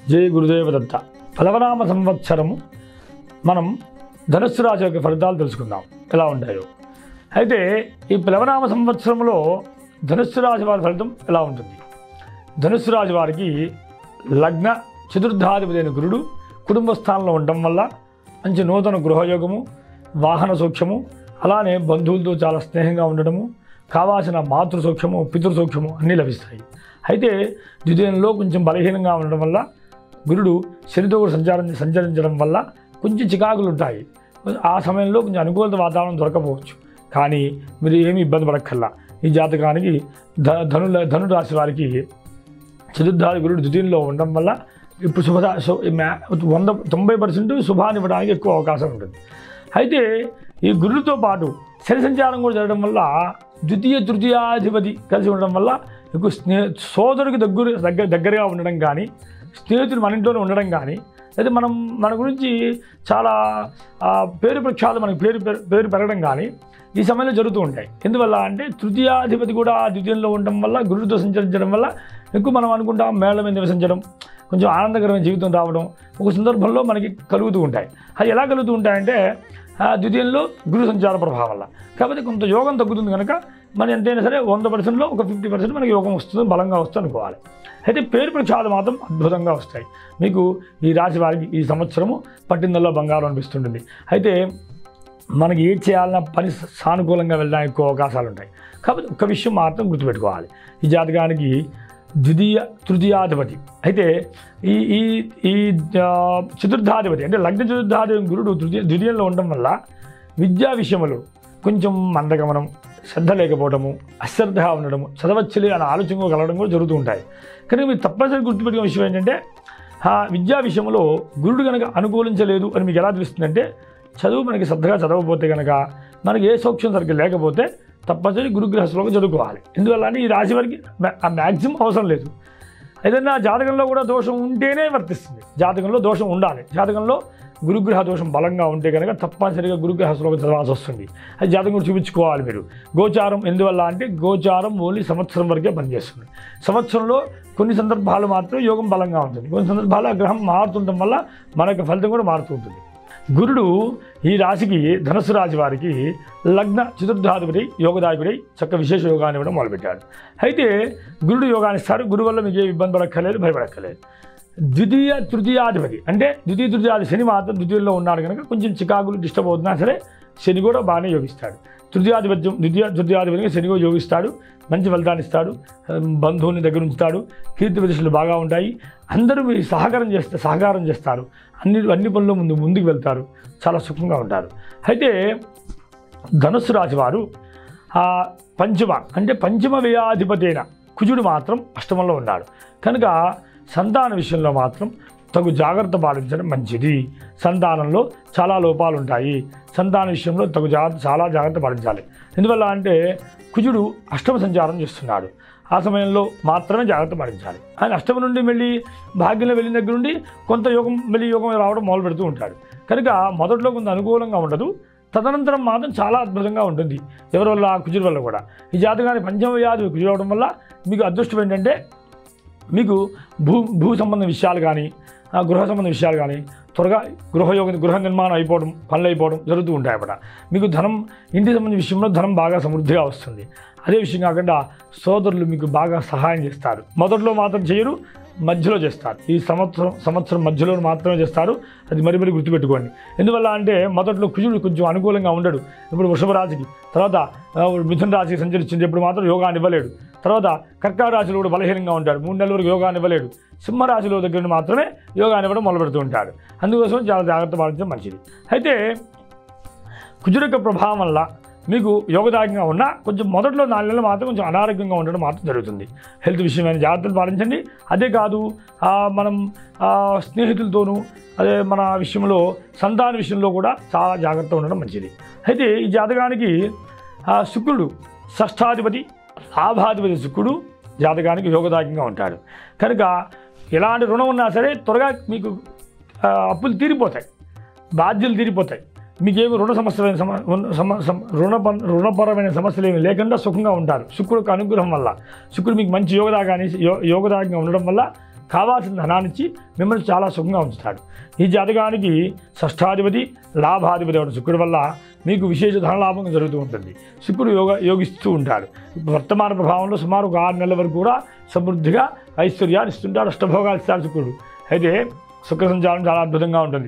జయ గురుదేవ దత్త ఫలవనామ సంవత్సరము మనం ధనుస్సు రాశి యొక్క ఫలితాలు తెలుసుకుందాం ఎలా ఉంటాయో అయితే ఈ ప్లవనామ సంవత్సరంలో ధనుస్సు రాశి వారి ఫలితం ఎలా ఉంటుంది ధనుస్సు రాశి వారికి లగ్న చతుర్థాధిపతి అయిన గురుడు కుటుంబ స్థానంలో ఉండటం వల్ల మంచి నూతన గృహయోగము వాహన సౌఖ్యము అలానే బంధువులతో చాలా స్నేహంగా ఉండడము కావాల్సిన మాతృ సౌఖ్యము పితృ సౌఖ్యము అన్నీ లభిస్తాయి అయితే ద్వితీయంలో కొంచెం బలహీనంగా ఉండడం వల్ల గురుడు శనితో కూడా సంచారం సంచరించడం వల్ల కొంచెం చికాకులు ఉంటాయి ఆ సమయంలో కొంచెం అనుకూలత వాతావరణం దొరకపోవచ్చు కానీ మీరు ఏమీ ఇబ్బంది పడక్కర్లా ఈ జాతకానికి ధ ధనుల ధను రాశి వారికి చతుర్థాది గురుడు ద్వితీయంలో ఉండడం వల్ల ఇప్పుడు శుభ శు- ఈ మ్యా- వంద తొంభై పర్సెంట్ శుభాన్ని ఇవ్వడానికి ఎక్కువ అవకాశం ఉంటుంది అయితే ఈ గురుడితో పాటు శని సంచారం కూడా జరగడం వల్ల ద్వితీయ తృతీయాధిపతి కలిసి ఉండడం వల్ల ఎక్కువ స్నేహ సోదరుడికి దగ్గర దగ్గర దగ్గరగా ఉండడం కానీ స్నేహితులు మన ఇంట్లోనే ఉండడం కానీ అయితే మనం మన గురించి చాలా ఆ, పేరు ప్రఖ్యాత మనకి పేరు పెర- పేరు పెరగడం కానీ ఈ సమయంలో జరుగుతూ ఉంటాయి ఎందువల్ల అంటే తృతీయాధిపతి కూడా ద్వితీయంలో ఉండడం వల్ల గురుడితో సంచరించడం వల్ల ఎక్కువ మనం అనుకుంటాం మేళ మీద నివసించడం కొంచెం ఆనందకరమైన జీవితం రావడం ఒక సందర్భంలో మనకి కలుగుతూ ఉంటాయి అది ఎలా కలుగుతూ ఉంటాయంటే ఆ, ద్వితీయంలో గురు సంచార ప్రభావం వల్ల కాబట్టి కొంత యోగం తగ్గుతుంది కనుక మనం ఎంతైనా సరే వంద పర్సెంట్లో ఒక ఫిఫ్టీ పర్సెంట్ మనకి యోగం వస్తుంది బలంగా వస్తుంది అనుకోవాలి అయితే పేరు ప్రఖ్యాలు మాత్రం అద్భుతంగా వస్తాయి మీకు ఈ రాశి వారికి ఈ సంవత్సరము పట్టిందల్లో బంగారం అనిపిస్తుంటుంది అయితే మనకి ఏం చేయాలన్న పని సానుకూలంగా వెళ్ళడానికి ఎక్కువ అవకాశాలు ఉంటాయి కాబట్టి ఒక విషయం మాత్రం గుర్తుపెట్టుకోవాలి ఈ జాతకానికి ద్వితీయ తృతీయాధిపతి అయితే ఈ ఈ ఈ ఆ, చతుర్థాధిపతి అంటే లగ్న చతుర్థాధిపతి గురుడు తృతీయ ద్వితీయంలో ఉండడం వల్ల విద్యా విషయములు కొంచెం మందగమనం శ్రద్ధ లేకపోవడము అశ్రద్ధగా ఉండడము చదవచ్చులే అనే ఆలోచన కలగడం కూడా జరుగుతూ ఉంటాయి కానీ మీరు తప్పనిసరి గుర్తుపెట్టుకునే విషయం ఏంటంటే ఆ విద్యా విషయంలో గురుడు కనుక అనుకూలించలేదు అని మీకు ఎలా తెలుస్తుందంటే చదువు మనకి శ్రద్ధగా చదవకపోతే కనుక మనకి ఏ సౌఖ్యం సరిగ్గా లేకపోతే తప్పనిసరి గురుగ్రహ శ్లోకం చదువుకోవాలి ఎందువల్ల అంటే ఈ రాశి వారికి మ్యా- ఆ మ్యాక్సిమం అవసరం లేదు ఏదైనా జాతకంలో కూడా దోషం ఉంటేనే వర్తిస్తుంది జాతకంలో దోషం ఉండాలి జాతకంలో గురుగ్రహ దోషం బలంగా ఉంటే కనుక తప్పనిసరిగా గురుగ్రహ శ్లోకం చదవాల్సి వస్తుంది అది జాతకం కూడా చూపించుకోవాలి మీరు గోచారం ఎందువల్ల అంటే గోచారం ఓన్లీ సంవత్సరం వరకే పనిచేస్తుంది సంవత్సరంలో కొన్ని సందర్భాలు మాత్రం యోగం బలంగా ఉంటుంది కొన్ని సందర్భాలు ఆ గ్రహం మారుతుండటం వల్ల మన యొక్క ఫలితం కూడా మారుతూ ఉంటుంది గురుడు ఈ రాశికి ధనుసు రాశి వారికి లగ్న చతుర్థాధిపతి యోగదాయకుడై చక్క విశేష యోగాన్ని ఇవ్వడం మొదలుపెట్టాడు అయితే గురుడు యోగాన్ని ఇస్తాడు గురువు వల్ల మీకు ఏ ఇబ్బంది పడక్కర్లేదు భయపడక్కర్లేదు ద్వితీయ తృతీయాధిపతి అంటే ద్వితీయ తృతీయాది శని మాత్రం ద్వితీయంలో ఉన్నాడు కనుక కొంచెం చికాకులు డిస్టర్బ్ అవుతున్నా సరే శని కూడా బాగానే యోగిస్తాడు తృతీయాధిపత్యం ద్వితీయ తృతీయాధిపతిగా శని కూడా యోగిస్తాడు మంచి ఫలితాన్ని ఇస్తాడు బంధువుని దగ్గర ఉంచుతాడు కీర్తి ప్రతిష్టలు బాగా ఉంటాయి అందరూ మీ సహకారం చేస్తే సహకారం చేస్తారు అన్ని అన్ని పనుల్లో ముందు ముందుకు వెళ్తారు చాలా సుఖంగా ఉంటారు అయితే ధనుస్సు రాశి వారు ఆ పంచమ అంటే పంచమ వ్యయాధిపతి అయిన కుజుడు మాత్రం అష్టమంలో ఉన్నాడు కనుక సంతాన విషయంలో మాత్రం తగు జాగ్రత్త పాటించడం మంచిది సంతానంలో చాలా లోపాలు ఉంటాయి సంతాన విషయంలో తగు జాగ్రత్త చాలా జాగ్రత్త పాటించాలి ఎందువల్ల అంటే కుజుడు అష్టమ సంచారం చేస్తున్నాడు ఆ సమయంలో మాత్రమే జాగ్రత్త పాటించాలి ఆయన అష్టమ నుండి మళ్ళీ భాగ్యంలో వెళ్ళిన దగ్గర నుండి కొంత యోగం మళ్ళీ యోగం రావడం మొదలు పెడుతూ ఉంటాడు కనుక మొదట్లో కొంత అనుకూలంగా ఉండదు తదనంతరం మాత్రం చాలా అద్భుతంగా ఉంటుంది ఎవరి వల్ల కుజుడి వల్ల కూడా ఈ జాతకాన్ని పంచమ వ్యాధి కుజుడు అవడం వల్ల మీకు అదృష్టం ఏంటంటే మీకు భూ భూ సంబంధ విషయాలు కానీ ఆ గృహ సంబంధ విషయాలు కానీ త్వరగా గృహయోగ గృహ నిర్మాణం అయిపోవడం పనులు అయిపోవడం జరుగుతూ ఉంటాయి అన్నమాట మీకు ధనం ఇంటి సంబంధించిన విషయంలో ధనం బాగా సమృద్ధిగా వస్తుంది అదే విషయం కాకుండా సోదరులు మీకు బాగా సహాయం చేస్తారు మొదట్లో మాత్రం చేయరు మధ్యలో చేస్తారు ఈ సంవత్సరం సంవత్సరం మధ్యలో మాత్రమే చేస్తారు అది మరి మరి గుర్తుపెట్టుకోండి ఎందువల్ల అంటే మొదట్లో కుజుడు కొంచెం అనుకూలంగా ఉండడు ఇప్పుడు వృషభ రాశికి తర్వాత ఆ, మిథున రాశికి సంచరించింది ఇప్పుడు మాత్రం యోగాన్ని ఇవ్వలేడు తర్వాత కర్కాటక రాశిలో కూడా బలహీనంగా ఉంటాడు మూడు నెలల వరకు యోగాన్ని ఇవ్వలేడు సింహరాశిలో దగ్గర నుండి మాత్రమే యోగాన్ని ఇవ్వడం మొదలు పెడుతూ ఉంటాడు అందుకోసం చాలా జాగ్రత్త పాటించడం మంచిది అయితే కుజుడు యొక్క ప్రభావం వల్ల మీకు యోగదాయకంగా ఉన్నా కొంచెం మొదట్లో నాలుగు నెలలు మాత్రం కొంచెం అనారోగ్యంగా ఉండడం మాత్రం జరుగుతుంది హెల్త్ విషయమైన జాగ్రత్తలు పాటించండి అదే కాదు ఆ, మనం ఆ, స్నేహితులతోనూ అదే మన విషయంలో సంతాన విషయంలో కూడా చాలా జాగ్రత్త ఉండడం మంచిది అయితే ఈ జాతకానికి ఆ, శుక్రుడు షష్ఠాధిపతి లాభాధిపతి శుక్రుడు జాతకానికి యోగదాయకంగా ఉంటాడు కనుక ఎలాంటి రుణం ఉన్నా సరే త్వరగా మీకు ఆ, అప్పులు తీరిపోతాయి బాధ్యతలు తీరిపోతాయి మీకేమి రుణ సమస్యలైన సమ రుణ సమ- సమ- రుణ రుణపరమైన సమస్యలు ఏమి లేకుండా సుఖంగా ఉంటారు శుక్రుడు యొక్క అనుగ్రహం వల్ల శుక్రుడు మీకు మంచి యోగదాగాని యో యోగదాయంగా ఉండడం వల్ల కావాల్సిన ధనాన్నిచ్చి మిమ్మల్ని చాలా సుఖంగా ఉంచుతాడు ఈ జాతకానికి షష్ఠాధిపతి లాభాధిపతి అవడం శుక్రుడి వల్ల మీకు విశేష ధనలాభం జరుగుతూ ఉంటుంది శుక్రుడు యోగ యోగిస్తూ ఉంటాడు వర్తమాన ప్రభావంలో సుమారు ఒక ఆరు నెలల వరకు కూడా సమృద్ధిగా ఐశ్వర్యాన్ని ఇస్తుంటాడు అష్టభోగాలు ఇస్తాడు శుక్రుడు అయితే శుక్ర సంచారం చాలా అద్భుతంగా ఉంటుంది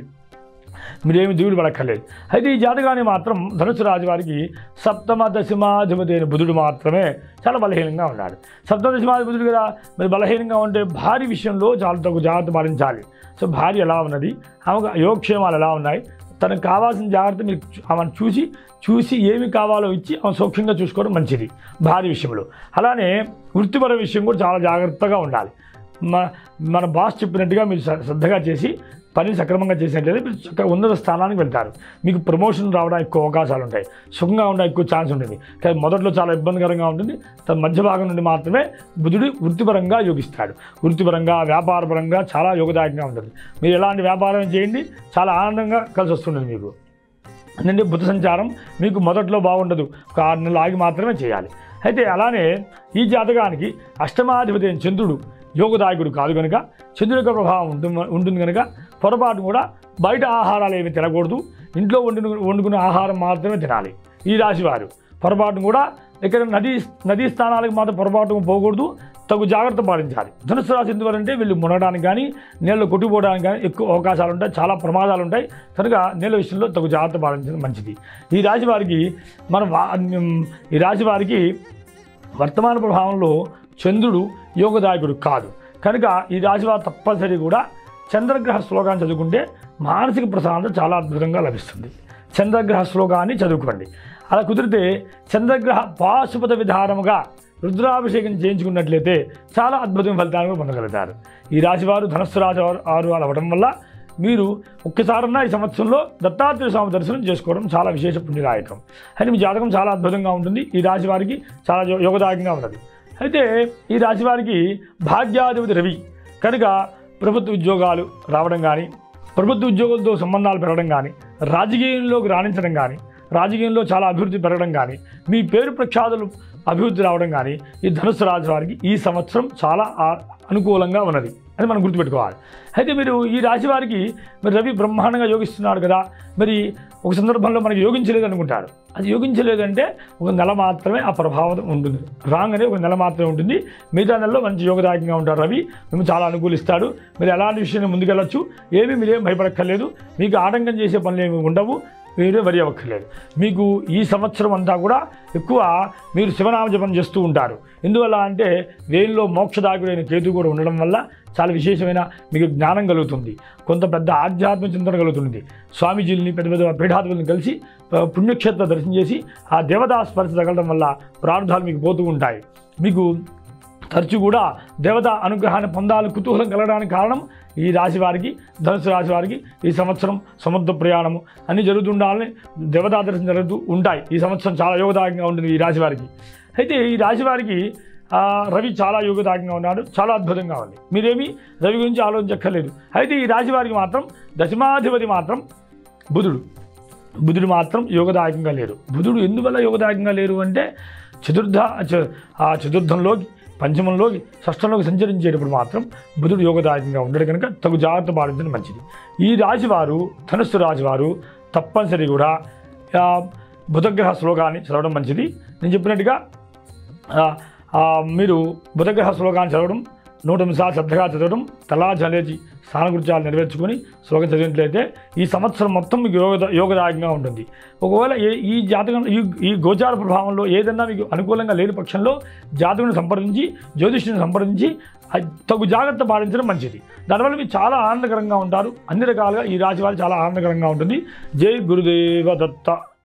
మీరేమి దిగులు పడక్కర్లేదు అయితే ఈ జాతకాన్ని మాత్రం ధనుసు రాజు వారికి సప్తమ దశమాధిపతి అయిన బుధుడు మాత్రమే చాలా బలహీనంగా ఉన్నాడు సప్తమ దశమాధిపతుడు కదా మరి బలహీనంగా ఉంటే భారీ విషయంలో చాలా తగు జాగ్రత్త పాటించాలి సో భార్య ఎలా ఉన్నది ఆమెకు యోగక్షేమాలు ఎలా ఉన్నాయి తనకు కావాల్సిన జాగ్రత్త మీరు చూ- ఆమెను చూసి చూసి ఏమి కావాలో ఇచ్చి ఆమె సౌఖ్యంగా చూసుకోవడం మంచిది భార్య విషయంలో అలానే వృత్తిపర విషయం కూడా చాలా జాగ్రత్తగా ఉండాలి మన మన బాస్ చెప్పినట్టుగా మీరు శ్ర- శ్రద్ధగా చేసి పని సక్రమంగా చేసినట్లయితే మీరు చక్కగా ఉన్నత స్థానానికి వెళ్తారు మీకు ప్రమోషన్ రావడానికి ఎక్కువ అవకాశాలు ఉంటాయి సుఖంగా ఉండడానికి ఎక్కువ ఛాన్స్ ఉంటుంది కానీ మొదట్లో చాలా ఇబ్బందికరంగా ఉంటుంది తన మధ్య భాగం నుండి మాత్రమే బుధుడు వృత్తిపరంగా యోగిస్తాడు వృత్తిపరంగా వ్యాపారపరంగా చాలా యోగదాయకంగా ఉంటుంది మీరు ఎలాంటి వ్యాపారం చేయండి చాలా ఆనందంగా కలిసి వస్తుంటుంది మీకు ఎందుకంటే బుధ సంచారం మీకు మొదట్లో బాగుండదు ఒక ఆరు నెలలు ఆగి మాత్రమే చేయాలి అయితే అలానే ఈ జాతకానికి అష్టమాధిపతి అయిన చంద్రుడు యోగదాయకుడు కాదు కనుక చంద్రుడి యొక్క ప్రభావం ఉంటుంది ఉంటుంది కనుక పొరపాటు కూడా బయట ఆహారాలు ఏమి తినకూడదు ఇంట్లో వండిన వండుకునే ఆహారం మాత్రమే తినాలి ఈ రాశి వారు పొరపాటు కూడా ఇక్కడ నదీ నదీ స్థానాలకు మాత్రం పొరపాటు పోకూడదు తగు జాగ్రత్త పాటించాలి ధనుసు రాశి ఎందువలంటే వీళ్ళు మునగడానికి కానీ నీళ్ళు కొట్టుకుపోవడానికి కానీ ఎక్కువ అవకాశాలు ఉంటాయి చాలా ప్రమాదాలు ఉంటాయి కనుక నీళ్ళ విషయంలో తగు జాగ్రత్త పాటించడం మంచిది ఈ రాశి వారికి మన వా- ఈ రాశి వారికి వర్తమాన ప్రభావంలో చంద్రుడు యోగదాయకుడు కాదు కనుక ఈ రాశివారు తప్పనిసరి కూడా చంద్రగ్రహ శ్లోకాన్ని చదువుకుంటే మానసిక ప్రశాంతత చాలా అద్భుతంగా లభిస్తుంది చంద్రగ్రహ శ్లోకాన్ని చదువుకోండి అలా కుదిరితే చంద్రగ్రహ పాశుపత విధానముగా రుద్రాభిషేకం చేయించుకున్నట్లయితే చాలా అద్భుతమైన ఫలితాలను కూడా పొందగలుగుతారు ఈ రాశివారు ధనస్సు రాశి వారు వారు అలా అవ్వడం వల్ల మీరు ఒక్కసారన్నా ఈ సంవత్సరంలో దత్తాత్రేయ స్వామి దర్శనం చేసుకోవడం చాలా విశేష పుణ్యదాయకం అయితే మీ జాతకం చాలా అద్భుతంగా ఉంటుంది ఈ రాశి వారికి చాలా యో- యోగదాయకంగా ఉన్నది అయితే ఈ రాశి వారికి భాగ్యాధిపతి రవి కనుక ప్రభుత్వ ఉద్యోగాలు రావడం కానీ ప్రభుత్వ ఉద్యోగులతో సంబంధాలు పెరగడం కానీ రాజకీయంలోకి రాణించడం కానీ రాజకీయంలో చాలా అభివృద్ధి పెరగడం కానీ మీ పేరు ప్రఖ్యాతులు అభివృద్ధి రావడం కానీ ఈ ధనుసు రాశి వారికి ఈ సంవత్సరం చాలా ఆ- అనుకూలంగా ఉన్నది అని మనం గుర్తుపెట్టుకోవాలి అయితే మీరు ఈ రాశి వారికి మరి రవి బ్రహ్మాండంగా యోగిస్తున్నాడు కదా మరి ఒక సందర్భంలో మనకి యోగించలేదు అనుకుంటారు అది యోగించలేదంటే ఒక నెల మాత్రమే ఆ ప్రభావం ఉంటుంది రాంగ్ అనే ఒక నెల మాత్రమే ఉంటుంది మిగతా నెలలో మంచి యోగదాయకంగా ఉంటారు రవి మేము చాలా అనుకూలిస్తాడు మీరు ఎలాంటి విషయాన్ని ముందుకెళ్ళచ్చు ఏమీ మీరేం భయపడక్కర్లేదు మీకు ఆటంకం చేసే పనులు ఏమి ఉండవు మీరే వరి అవ్వక్కర్లేదు మీకు ఈ సంవత్సరం అంతా కూడా ఎక్కువ మీరు శివనామ జపం చేస్తూ ఉంటారు ఎందువల్ల అంటే వేల్లో మోక్షదాయకుడైన కేతు కూడా ఉండడం వల్ల చాలా విశేషమైన మీకు జ్ఞానం కలుగుతుంది కొంత పెద్ద ఆధ్యాత్మిక చింతన కలుగుతుంది స్వామీజీలని పెద్ద పెద్ద పీఠాధిపతులను కలిసి ఆ, పుణ్యక్షేత్ర దర్శనం చేసి ఆ దేవతా స్పర్శ తగలడం వల్ల ప్రార్థనలు మీకు పోతూ ఉంటాయి మీకు తరచు కూడా దేవత అనుగ్రహాన్ని పొందాలని కుతూహలం కలగడానికి కారణం ఈ రాశి వారికి ధనుసు రాశి వారికి ఈ సంవత్సరం సముద్ర ప్రయాణము అన్నీ జరుగుతుండాలని దేవతా దర్శనం జరుగుతూ ఉంటాయి ఈ సంవత్సరం చాలా యోగదాయకంగా ఉంటుంది ఈ రాశి వారికి అయితే ఈ రాశి వారికి ఆ, రవి చాలా యోగదాయకంగా ఉన్నాడు చాలా అద్భుతంగా ఉంది మీరేమీ రవి గురించి ఆలోచించక్కర్లేదు అయితే ఈ రాశి వారికి మాత్రం దశమాధిపతి మాత్రం బుధుడు బుధుడు మాత్రం యోగదాయకంగా లేరు బుధుడు ఎందువల్ల యోగదాయకంగా లేరు అంటే చతుర్థ చ- ఆ చతుర్థంలోకి పంచమంలోకి షష్టంలోకి సంచరించేటప్పుడు మాత్రం బుధుడు యోగదాయకంగా ఉండడు కనుక తగు జాగ్రత్త పాటించడం మంచిది ఈ రాశివారు ధనుస్సు రాశివారు తప్పనిసరి కూడా ఆ, బుధగ్రహ శ్లోకాన్ని చదవడం మంచిది నేను చెప్పినట్టుగా ఆ, ఆ, మీరు బుధగ్రహ శ్లోకాన్ని చదవడం నూట నిమిషాలు శ్రద్ధగా చదవడం తలా జలేచి స్నానకృత్యాలు నెరవేర్చుకొని శ్లోకం చదివినట్లయితే ఈ సంవత్సరం మొత్తం మీకు యోగ యోగదాయకంగా ఉంటుంది ఒకవేళ ఏ ఈ జాతకం ఈ ఈ గోచార ప్రభావంలో ఏదన్నా మీకు అనుకూలంగా లేని పక్షంలో జాతకుని సంప్రదించి జ్యోతిష్యుని సంప్రదించి ఆ తగు జాగ్రత్త పాటించడం మంచిది దానివల్ల మీరు చాలా ఆనందకరంగా ఉంటారు అన్ని రకాలుగా ఈ రాశి వారు చాలా ఆనందకరంగా ఉంటుంది జై గురుదేవ దత్త